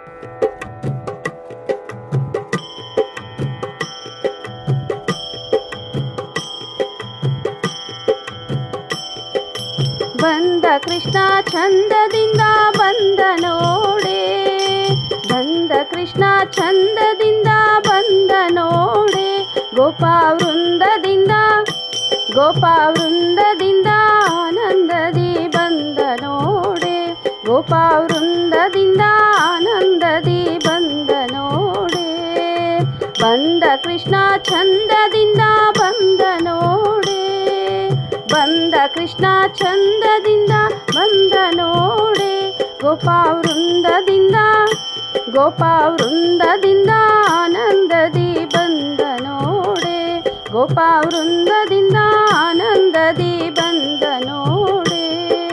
ಬಂದ ಕೃಷ್ಣ ಚಂದದಿಂದ ಬಂದ ನೋಡೆ ಬಂದ ಕೃಷ್ಣ ಚಂದದಿಂದ ಬಂದ ನೋಡೆ ಗೋಪಾ ವೃಂದದಿಂದ ಗೋಪಾ ವೃಂದದಿಂದ ಆನಂದದಿ ಬಂದ ನೋಡೆ ಗೋಪಾ ವೃಂದದಿಂದ ಆನಂದದಿ ಬಂದ ನೋಡೆ ಬಂದ ಕೃಷ್ಣ ಚಂದದಿಂದ ಬಂದ ನೋಡೆ ಬಂದ ಕೃಷ್ಣ ಚಂದದಿಂದ ಬಂದ ನೋಡೆ ಗೋಪಾ ವೃಂದದಿಂದ ಗೋಪಾ ವೃಂದದಿಂದ ಆನಂದದಿ ಬಂದ ನೋಡೆ ಗೋಪಾ ವೃಂದದಿಂದ ಆನಂದದಿ ಬಂದ ನೋಡೆ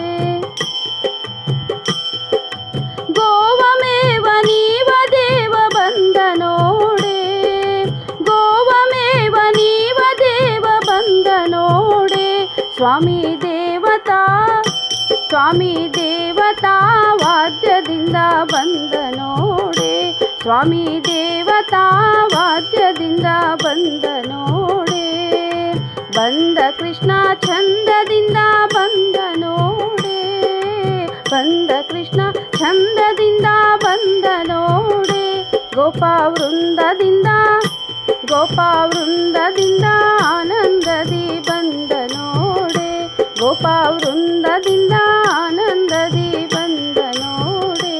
ಗೋವಮೇವ ನೀವ ದೇವ ಬಂದ ನೋಡೆ ಗೋವಮೇವ ನೀವ ದೇವ ಬಂದ ನೋಡೆ ಸ್ವಾಮಿ ದೇವತಾ ಸ್ವಾಮಿ ದೇವತಾ ವಾದ್ಯದಿಂದ ಬಂದ ನೋಡೆ ಸ್ವಾಮಿ ದೇವತಾ ವಾದ್ಯದಿಂದ ಬಂದ ನೋಡೆ ಬಂದ ಕೃಷ್ಣ ಚಂದದಿಂದ ಬಂದ ನೋಡೆ ಬಂದ ಕೃಷ್ಣ ಚಂದದಿಂದ ಬಂದ ನೋಡೆ ಗೋಪಾ ವೃಂದದಿಂದ ಗೋಪಾ ವೃಂದದಿಂದ ಆನಂದದಿ ಬಂದ ನೋಡೆ ಗೋಪಾ ವೃಂದದಿಂದ ಆನಂದದಿ ಬಂದ ನೋಡೆ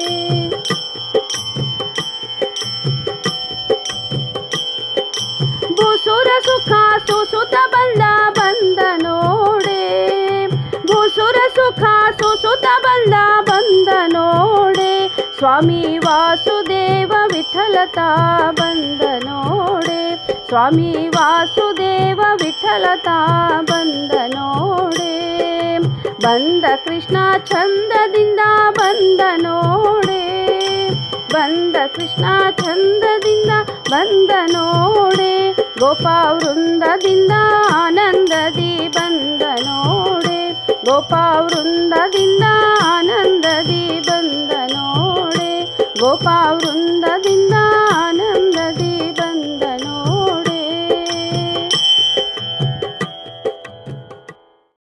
ಭೂಸುರ ಸುಖ ಸುಸುತ ಬಂದ ಬಂದ ನೋಡೆ ಭೂಸುರ ಸುಖ ಸುಸುತ ಬಂದ ಬಂದ ನೋಡೆ ಸ್ವಾಮಿ ವಾಸುದೇವ ವಿಠಲತಾ ಬಂದ ನೋಡೆ ಸ್ವಾಮಿ ವಾಸುದೇವ ವಿಠಲತಾ ಬಂದ ನೋಡೆ ಬಂದ ಕೃಷ್ಣ ಚಂದದಿಂದ ಬಂದ ನೋಡೆ ಬಂದ ಕೃಷ್ಣ ಚಂದದಿಂದ ಬಂದ ನೋಡೆ ಗೋಪಾ ವೃಂದದಿಂದ ಆನಂದದಿ ಬಂದ ನೋಡೆ ಗೋಪಾ ವೃಂದದಿಂದ ಆನಂದದಿ ಬಂದ ನೋಡೆ ಗೋಪಾ ವೃಂದ